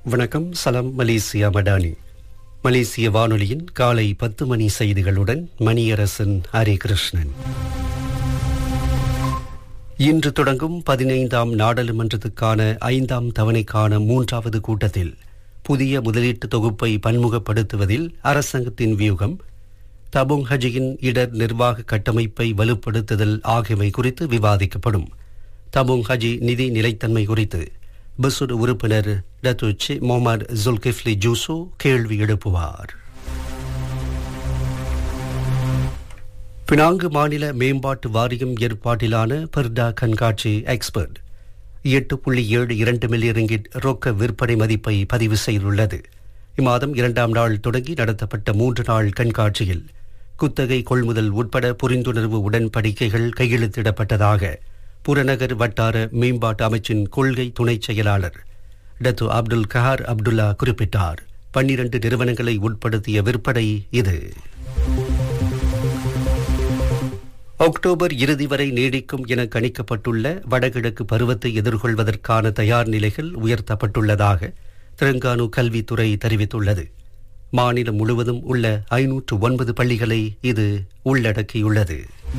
வணக்கம் சலாம் மலேசியா மடானி மலேசிய வானொலியின் காலை பத்து மணி செய்திகளுடன் மணியரசன் ஹரிகிருஷ்ணன் இன்று தொடங்கும் பதினைந்தாம் நாடாளுமன்றத்துக்கான ஐந்தாம் தவணைக்கான மூன்றாவது கூட்டத்தில் புதிய முதலீட்டு தொகுப்பை பன்முகப்படுத்துவதில் அரசாங்கத்தின் வியூகம் தபுங் ஹஜியின் இடர் நிர்வாக கட்டமைப்பை வலுப்படுத்துதல் ஆகியவை குறித்து விவாதிக்கப்படும் தபுங் ஹஜி நிதி நிலைத்தன்மை குறித்து பசுர் உறுப்பினர் டத்துச்சி முகமது ஜுல்கிஃப்லி ஜூசோ கேள்வி எழுப்புவார் பினாங்கு மாநில மேம்பாட்டு வாரியம் ஏற்பாட்டிலான பெர்டா கண்காட்சி எக்ஸ்பர்ட் எட்டு புள்ளி ஏழு இரண்டு மில்லியன் ரிங்கிட் ரொக்க விற்பனை மதிப்பை பதிவு செய்துள்ளது இம்மாதம் இரண்டாம் நாள் தொடங்கி நடத்தப்பட்ட மூன்று நாள் கண்காட்சியில் குத்தகை கொள்முதல் உட்பட புரிந்துணர்வு உடன்படிக்கைகள் கையெழுத்திடப்பட்டதாக புறநகர் வட்டார மேம்பாட்டு அமைச்சின் கொள்கை துணைச் செயலாளர் டத்து அப்துல் கஹார் அப்துல்லா குறிப்பிட்டார் பன்னிரண்டு நிறுவனங்களை உட்படுத்திய விற்பனை இது அக்டோபர் இறுதி வரை நீடிக்கும் என கணிக்கப்பட்டுள்ள வடகிழக்கு பருவத்தை எதிர்கொள்வதற்கான தயார் நிலைகள் உயர்த்தப்பட்டுள்ளதாக தெலங்கானு கல்வித்துறை தெரிவித்துள்ளது மாநிலம் முழுவதும் உள்ள ஐநூற்று ஒன்பது பள்ளிகளை இது உள்ளடக்கியுள்ளது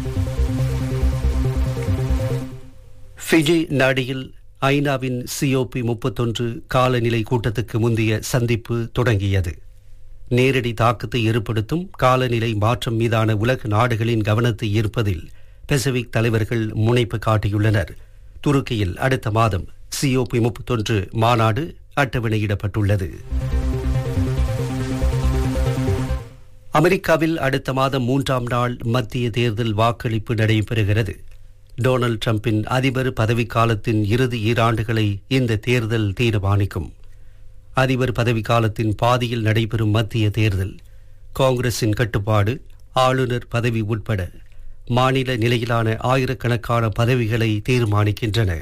ஃபிஜி நாடியில் ஐநாவின் சிஓபி முப்பத்தொன்று காலநிலை கூட்டத்துக்கு முந்தைய சந்திப்பு தொடங்கியது நேரடி தாக்கத்தை ஏற்படுத்தும் காலநிலை மாற்றம் மீதான உலக நாடுகளின் கவனத்தை ஈர்ப்பதில் பசிபிக் தலைவர்கள் முனைப்பு காட்டியுள்ளனர் துருக்கியில் அடுத்த மாதம் சிஓபி முப்பத்தொன்று மாநாடு அட்டவணையிடப்பட்டுள்ளது அமெரிக்காவில் அடுத்த மாதம் மூன்றாம் நாள் மத்திய தேர்தல் வாக்களிப்பு நடைபெறுகிறது டொனால்டு டிரம்பின் அதிபர் பதவிக்காலத்தின் இறுதி ஈராண்டுகளை இந்த தேர்தல் தீர்மானிக்கும் அதிபர் பதவிக்காலத்தின் பாதியில் நடைபெறும் மத்திய தேர்தல் காங்கிரசின் கட்டுப்பாடு ஆளுநர் பதவி உட்பட மாநில நிலையிலான ஆயிரக்கணக்கான பதவிகளை தீர்மானிக்கின்றன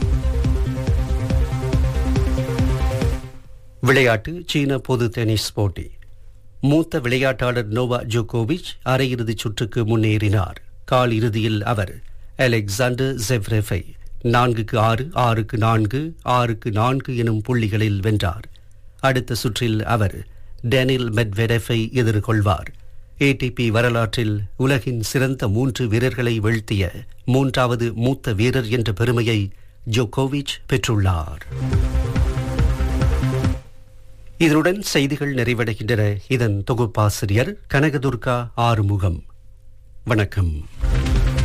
விளையாட்டு சீன பொது டென்னிஸ் போட்டி மூத்த விளையாட்டாளர் நோவா ஜோகோவிச் அரையிறுதிச் சுற்றுக்கு முன்னேறினார் கால் இறுதியில் அவர் அலெக்சாண்டர் ஜெவ்ரெஃபை நான்குக்கு ஆறு ஆறுக்கு நான்கு ஆறுக்கு நான்கு எனும் புள்ளிகளில் வென்றார் அடுத்த சுற்றில் அவர் டேனில் மெட்வெடெஃபை எதிர்கொள்வார் ஏடிபி வரலாற்றில் உலகின் சிறந்த மூன்று வீரர்களை வீழ்த்திய மூன்றாவது மூத்த வீரர் என்ற பெருமையை ஜோகோவிச் பெற்றுள்ளார் இதனுடன் செய்திகள் நிறைவடைகின்றன இதன் தொகுப்பாசிரியர் கனகதுர்கா ஆறுமுகம் வணக்கம்